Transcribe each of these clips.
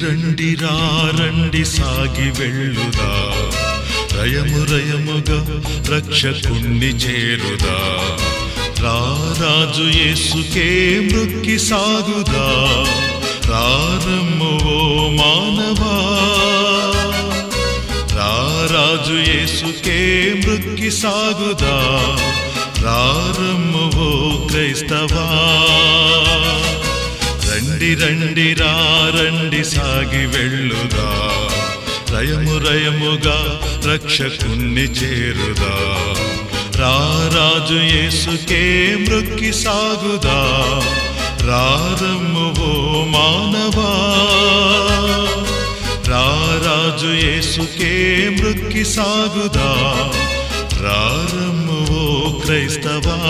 రండి రండి సాగి వెళ్ళుదా రయము రయముగా రక్షకుణ్ణి చేరుదా రారాజు యేసుకే మృక్కి సాగుదా రారమ్ము ఓ మానవా రారాజు యేసుకే మృక్కి సాగుదా రారమ్ము ఓ క్రైస్తవా రండి రండి రా రండి సాగి వెళ్ళుదా రయము రయముగా రక్షకుణ్ణి చేరుదా రారాజు యేసుకే మృక్కి సాగుదా రారమ్ము ఓ మానవా రారాజు యేసుకే మృక్కి సాగుదా రారమ్ము ఓ క్రైస్తవా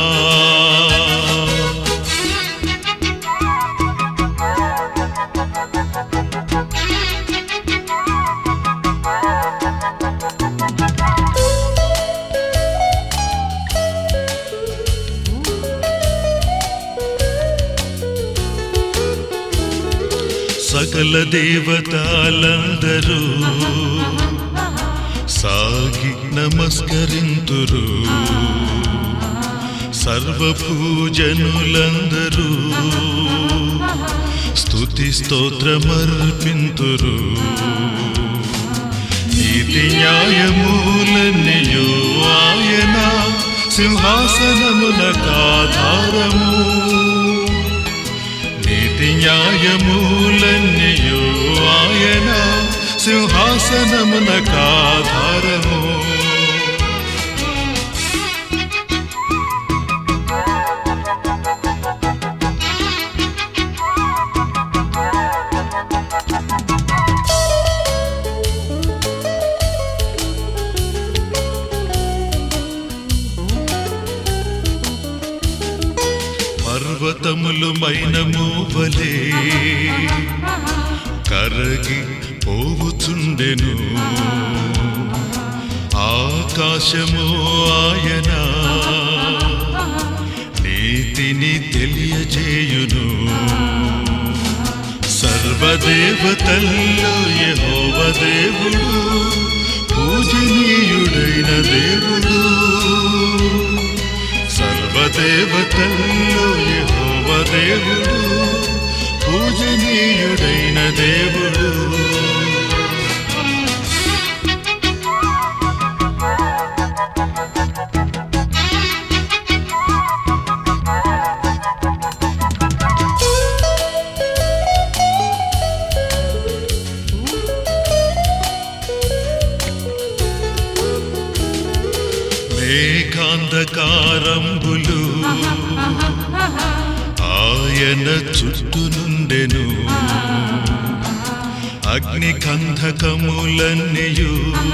సకల దేవతలందరూ సాగి నమస్కరింతురు సర్వపూజనులందరూ స్తుతి స్తోత్రమర్పింతురు నీతి న్యాయమూలన్నయో ఆయన సింహాసనమునకాధారము నీతి న్యాయమూలన్నయో ఆయన సింహాసనమునకాధారము పర్వతములు మైనము వలే కరగి పోవుచుండెను ఆకాశము ఆయన నీతిని తెలియజేయును సర్వదేవతల్లో యెహోవ దేవుడు పూజనీయుడైన దేవుడు సర్వదేవతల్లో యెహోవ దేవుడు పూజనీయుడైన దేవుడు మేఘాంధకారంబులు ఆయన చుట్టూ నుండెను అగ్ని కంధకములన్నయు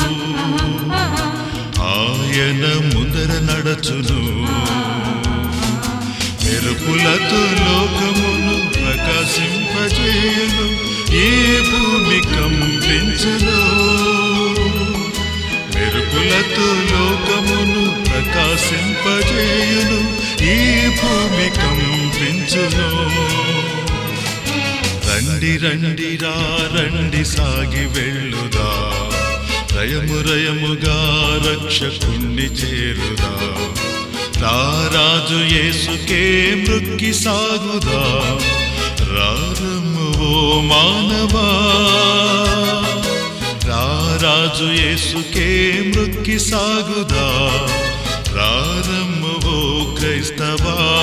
ఆయన ముందర నడచును మెరుపులతో లోకమును ప్రకాశింపజేయును ఈ భూమి కంపించును మెరుపులతో లోకమును ప్రకాశింపజేయును ఈ భూమి కంపించును రండి రండి రా రండి సాగి వెళ్ళుదా రయము రయముగా రక్షకుణ్ణి చేరుదా రారాజు యేసుకే మృక్కి సాగుదా రారము ఓ మానవా రారాజు యేసుకే మృక్కి సాగుదా రారమ్ము ఓ క్రైస్తవా